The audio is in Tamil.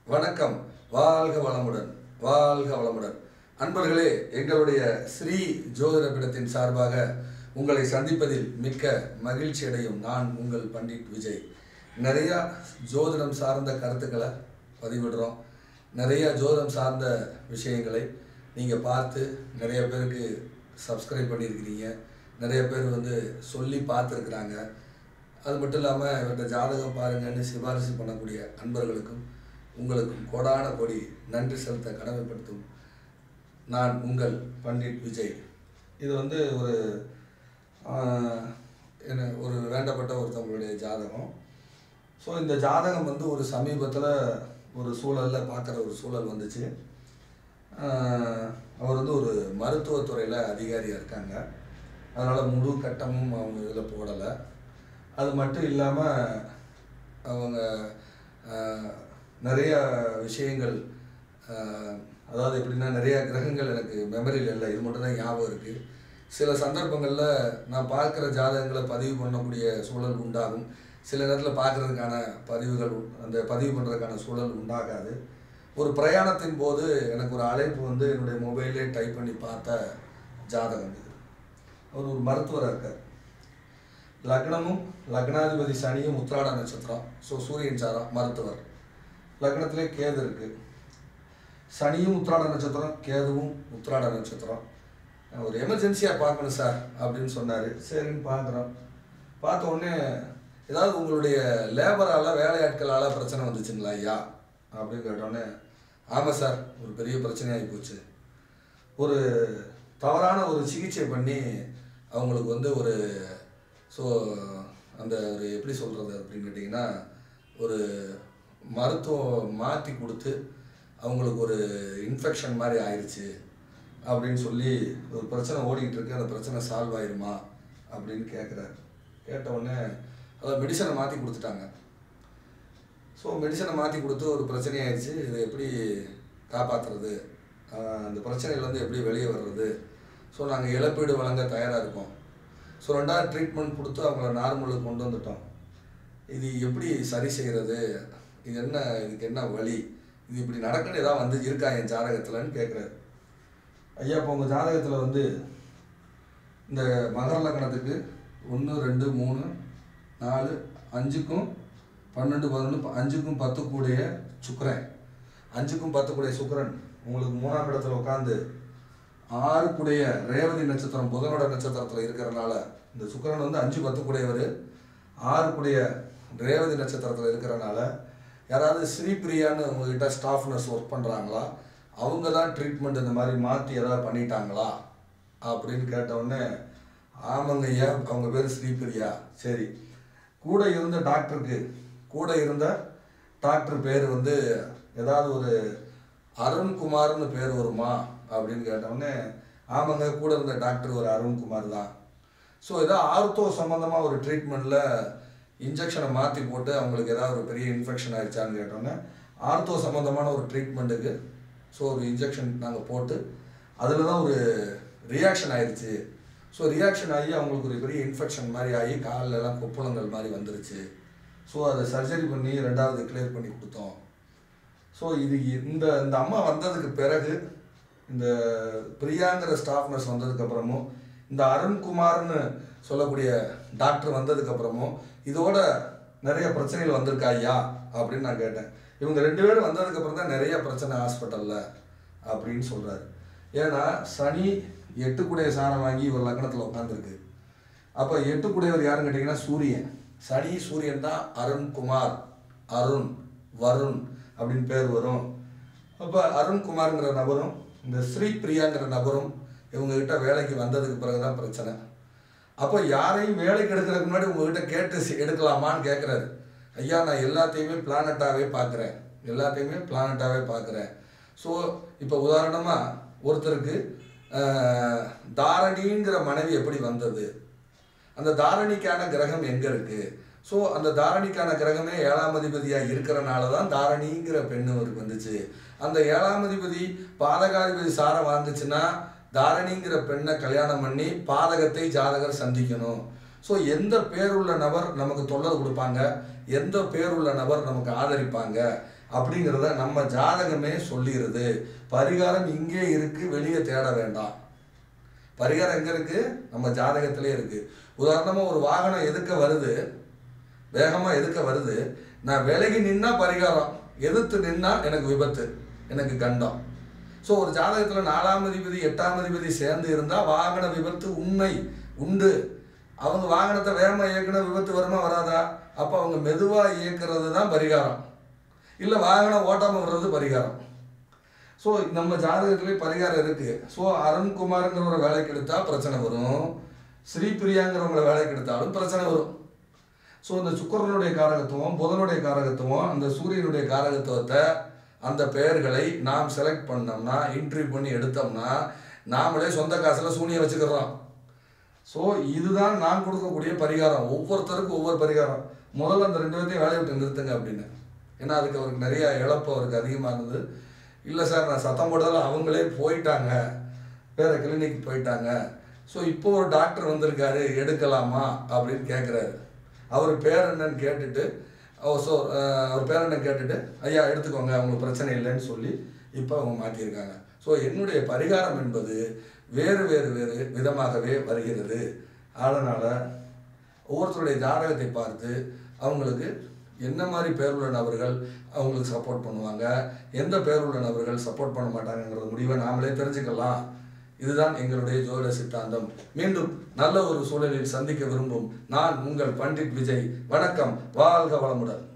வணக்கம் வாழ்க வளமுடன் வாழ்க வளமுடன் அன்பர்களே எங்களுடைய ஸ்ரீ ஜோதிட பீடத்தின் சார்பாக உங்களை சந்திப்பதில் மிக்க மகிழ்ச்சி அடையும் நான் உங்கள் பண்டிட் விஜய் நிறையா ஜோதிடம் சார்ந்த கருத்துக்களை பதிவிடுறோம் நிறைய ஜோதிடம் சார்ந்த விஷயங்களை நீங்கள் பார்த்து நிறைய பேருக்கு சப்ஸ்கிரைப் பண்ணியிருக்கிறீங்க நிறைய பேர் வந்து சொல்லி பார்த்துருக்குறாங்க அது மட்டும் இல்லாமல் இவர்கிட்ட ஜாதகம் பாருங்கன்னு சிபாரிசு பண்ணக்கூடிய அன்பர்களுக்கும் உங்களுக்கும் கோடான கோடி நன்றி செலுத்த கடமைப்படுத்தும் நான் உங்கள் பண்டிட் விஜய் இது வந்து ஒரு ஆஹ், என்ன ஒரு வேண்டப்பட்ட ஒருத்தவங்களுடைய ஜாதகம் ஸோ இந்த ஜாதகம் வந்து ஒரு சமீபத்தில் ஒரு சூழலில் பார்க்குற ஒரு சூழல் வந்துச்சு ஆஹ், அவர் வந்து ஒரு மருத்துவத்துறையில் அதிகாரியாக இருக்காங்க அதனால் முழு கட்டமும் அவங்க இதில் போடலை அது மட்டும் இல்லாமல் அவங்க ஆஹ், நிறைய விஷயங்கள் ஆஹ், அதாவது எப்படின்னா நிறைய கிரகங்கள் எனக்கு மெமரியில் இல்லை இது மட்டும் தான் ஞாபகம் இருக்குது சில சந்தர்ப்பங்களில் நான் பார்க்குற ஜாதகங்களை பதிவு பண்ணக்கூடிய சூழல் உண்டாகும் சில நேரத்தில் பார்க்குறதுக்கான பதிவுகள் உ- அந்த பதிவு பண்ணுறதுக்கான சூழல் உண்டாகாது ஒரு பிரயாணத்தின் போது எனக்கு ஒரு அழைப்பு வந்து என்னுடைய மொபைல்லே டைப் பண்ணி பார்த்த ஜாதகம் இது அவர் ஒரு மருத்துவராக இருக்கார் லக்னமும் லக்னாதிபதி சனியும் உத்திராட நட்சத்திரம் ஸோ சூரியன் சாரா மருத்துவர் லக்னத்திலே கேது இருக்கு சனியும் உத்திராட நட்சத்திரம் கேதுவும் உத்திராட நட்சத்திரம் ஒரு எமர்ஜென்சியாக பார்க்கணும் சார் அப்படின்னு சொன்னார் சரின்னு பார்க்குறோம் பார்த்த உடனே ஏதாவது உங்களுடைய லேபரால் வேலையாட்களால் பிரச்சனை வந்துச்சுங்களா ஐயா அப்படின்னு கேட்டோடனே ஆமாம் சார் ஒரு பெரிய பிரச்சனையாகி போச்சு ஒரு தவறான ஒரு சிகிச்சை பண்ணி அவங்களுக்கு வந்து ஒரு ஸோ அந்த ஒரு எப்படி சொல்கிறது அப்படின்னு கேட்டிங்கன்னா ஒரு மருத்துவம் மாற்றி கொடுத்து அவங்களுக்கு ஒரு இன்ஃபெக்ஷன் மாதிரி ஆயிடுச்சு அப்படின்னு சொல்லி ஒரு பிரச்சனை ஓடிக்கிட்டு இருக்கு அந்த பிரச்சனை சால்வ் ஆயிருமா அப்படின்னு கேட்குறாரு கேட்ட உடனே அதாவது மெடிசனை மாற்றி கொடுத்துட்டாங்க ஸோ மெடிசனை மாற்றி கொடுத்து ஒரு பிரச்சனை ஆயிடுச்சு இதை எப்படி காப்பாற்றுறது அந்த பிரச்சனையிலேருந்து எப்படி வெளியே வர்றது ஸோ நாங்கள் இழப்பீடு வழங்க தயாராக இருக்கோம் ஸோ ரெண்டாவது ட்ரீட்மெண்ட் கொடுத்து அவங்கள நார்மலுக்கு கொண்டு வந்துட்டோம் இது எப்படி சரி செய்கிறது இது என்ன இதுக்கு என்ன வழி இது இப்படி நடக்குன்னு ஏதாவது வந்து இருக்கா என் ஜாதகத்தில்னு கேட்குறாரு ஐயா இப்போ உங்கள் ஜாதகத்தில் வந்து இந்த மகர லக்னத்துக்கு ஒன்று ரெண்டு மூணு நாலு அஞ்சுக்கும் பன்னெண்டு பதினொன்று அஞ்சுக்கும் பத்து கூடிய சுக்கிரன் அஞ்சுக்கும் பத்து கூடிய சுக்கிரன் உங்களுக்கு மூணாம் இடத்துல உட்காந்து ஆறு கூடிய ரேவதி நட்சத்திரம் புதனோட நட்சத்திரத்தில் இருக்கிறனால இந்த சுக்கிரன் வந்து அஞ்சு பத்து கூடியவர் ஆறு கூடிய ரேவதி நட்சத்திரத்தில் இருக்கிறனால யாராவது ஸ்ரீபிரியான்னு உங்ககிட்ட ஸ்டாஃப் நர்ஸ் ஒர்க் பண்ணுறாங்களா அவங்க தான் ட்ரீட்மெண்ட் இந்த மாதிரி மாற்றி ஏதாவது பண்ணிட்டாங்களா அப்படின்னு கேட்ட உடனே ஆமாங்க ஐயா அவங்க பேர் ஸ்ரீபிரியா சரி கூட இருந்த டாக்டருக்கு கூட இருந்த டாக்டர் பேர் வந்து ஏதாவது ஒரு அருண்குமார்னு பேர் வருமா அப்படின்னு கேட்ட உடனே ஆமாங்க கூட இருந்த டாக்டர் ஒரு அருண்குமார் தான் ஸோ ஏதோ ஆர்த்தோ சம்மந்தமாக ஒரு ட்ரீட்மெண்ட்டில் இன்ஜெக்ஷனை மாற்றி போட்டு அவங்களுக்கு ஏதாவது ஒரு பெரிய இன்ஃபெக்ஷன் ஆயிடுச்சான்னு கேட்டோன்னே ஆர்த்தோ சம்மந்தமான ஒரு ட்ரீட்மெண்ட்டுக்கு ஸோ ஒரு இன்ஜெக்ஷன் நாங்கள் போட்டு அதில் தான் ஒரு ரியாக்ஷன் ஆயிடுச்சு ஸோ ரியாக்ஷன் ஆகி அவங்களுக்கு ஒரு பெரிய இன்ஃபெக்ஷன் மாதிரி ஆகி கால்ல எல்லாம் கொப்பளங்கள் மாதிரி வந்துருச்சு ஸோ அதை சர்ஜரி பண்ணி ரெண்டாவது கிளியர் பண்ணி கொடுத்தோம் ஸோ இது இந்த இந்த அம்மா வந்ததுக்கு பிறகு இந்த பிரியாங்கிற ஸ்டாஃப் நர்ஸ் வந்ததுக்கப்புறமும் இந்த அருண்குமார்னு சொல்லக்கூடிய டாக்டர் வந்ததுக்கப்புறமும் இதோட நிறைய பிரச்சனைகள் வந்திருக்கா ஐயா அப்படின்னு நான் கேட்டேன் இவங்க ரெண்டு பேரும் வந்ததுக்கப்புறம் தான் நிறைய பிரச்சனை ஹாஸ்பிட்டலில் அப்படின்னு சொல்கிறாரு ஏன்னா சனி எட்டுக்குடைய சாரம் வாங்கி ஒரு லக்னத்தில் உட்காந்துருக்கு அப்போ எட்டுக்குடையவர் யாருன்னு கேட்டிங்கன்னா சூரியன் சனி சூரியன் தான் அருண்குமார் அருண் வருண் அப்படின்னு பேர் வரும் அப்போ அருண்குமார்ங்கிற நபரும் இந்த ஸ்ரீ பிரியாங்கிற நபரும் இவங்ககிட்ட வேலைக்கு வந்ததுக்கு பிறகு தான் பிரச்சனை அப்போ யாரையும் வேலைக்கு எடுக்கிறதுக்கு முன்னாடி உங்ககிட்ட கேட்டு சி- எடுக்கலாமான்னு கேட்குறாரு ஐயா நான் எல்லாத்தையுமே பிளானட்டாகவே பார்க்குறேன் எல்லாத்தையுமே பிளானட்டாகவே பார்க்குறேன் ஸோ இப்போ உதாரணமாக ஒருத்தருக்கு ஆஹ், தாரணிங்கிற மனைவி எப்படி வந்தது அந்த தாரணிக்கான கிரகம் எங்க இருக்கு ஸோ அந்த தாரணிக்கான கிரகமே ஏழாம் அதிபதியாக இருக்கிறனால தான் தாரணிங்கிற பெண்ணு அவருக்கு வந்துச்சு அந்த ஏழாம் அதிபதி பாதகாதிபதி சாரம் வாழ்ந்துச்சுன்னா தாரணிங்கிற பெண்ணை கல்யாணம் பண்ணி பாதகத்தை ஜாதகர் சந்திக்கணும் ஸோ எந்த பேருள்ள நபர் நமக்கு தொல்லை கொடுப்பாங்க எந்த பேருள்ள நபர் நமக்கு ஆதரிப்பாங்க அப்படிங்கிறத நம்ம ஜாதகமே சொல்லிடுது பரிகாரம் இங்கே இருக்கு வெளியே தேட வேண்டாம் பரிகாரம் எங்க இருக்கு நம்ம ஜாதகத்திலே இருக்கு உதாரணமா ஒரு வாகனம் எதுக்க வருது வேகமா எதுக்க வருது நான் விலகி நின்னா பரிகாரம் எதிர்த்து நின்னா எனக்கு விபத்து எனக்கு கண்டம் ஸோ ஒரு ஜாதகத்தில் நாலாம் அதிபதி எட்டாம் அதிபதி சேர்ந்து இருந்தால் வாகன விபத்து உண்மை உண்டு அவங்க வாகனத்தை வேகமாக இயக்குன விபத்து வருமா வராதா அப்போ அவங்க மெதுவாக இயக்குறது தான் பரிகாரம் இல்லை வாகனம் ஓட்டாமல் வர்றது பரிகாரம் ஸோ நம்ம ஜாதகத்திலே பரிகாரம் இருக்கு ஸோ அருண்குமாருங்கிற ஒரு வேலைக்கு எடுத்தா பிரச்சனை வரும் ஸ்ரீபிரியாங்கிறவங்கள வேலைக்கு எடுத்தாலும் பிரச்சனை வரும் ஸோ இந்த சுக்கரனுடைய காரகத்துவம் புதனுடைய காரகத்துவம் அந்த சூரியனுடைய காரகத்துவத்தை அந்த பெயர்களை நாம் செலக்ட் பண்ணோம்னா இன்டர்வியூ பண்ணி எடுத்தோம்னா நாமளே சொந்த காசில் சூனியம் வச்சுக்கிறோம் ஸோ இதுதான் நான் கொடுக்கக்கூடிய பரிகாரம் ஒவ்வொருத்தருக்கும் ஒவ்வொரு பரிகாரம் முதல்ல அந்த ரெண்டு பேர்த்தையும் வேலையை விட்டு நிறுத்துங்க அப்படின்னு ஏன்னா அதுக்கு அவருக்கு நிறைய இழப்பு அவருக்கு அதிகமாக இருந்தது இல்லை சார் நான் சத்தம் போட்டதால் அவங்களே போயிட்டாங்க வேறு கிளினிக் போயிட்டாங்க ஸோ இப்போ ஒரு டாக்டர் வந்திருக்காரு எடுக்கலாமா அப்படின்னு கேட்குறாரு அவர் பேர் என்னன்னு கேட்டுட்டு ஓ ஸோ அவர் பேர் என்ன கேட்டுட்டு ஐயா எடுத்துக்கோங்க அவங்களுக்கு பிரச்சனை இல்லைன்னு சொல்லி இப்போ அவங்க மாற்றியிருக்காங்க ஸோ என்னுடைய பரிகாரம் என்பது வேறு வேறு வேறு விதமாகவே வருகிறது அதனால் ஒவ்வொருத்தருடைய ஜாதகத்தை பார்த்து அவங்களுக்கு என்ன மாதிரி பேர் உள்ள நபர்கள் அவங்களுக்கு சப்போர்ட் பண்ணுவாங்க எந்த பேர் உள்ள நபர்கள் சப்போர்ட் பண்ண மாட்டாங்கங்கிற முடிவை நாமளே தெரிஞ்சுக்கலாம் இதுதான் எங்களுடைய ஜோதிட சித்தாந்தம் மீண்டும் நல்ல ஒரு சூழலில் சந்திக்க விரும்பும் நான் உங்கள் பண்டிட் விஜய் வணக்கம் வாழ்க வளமுடன்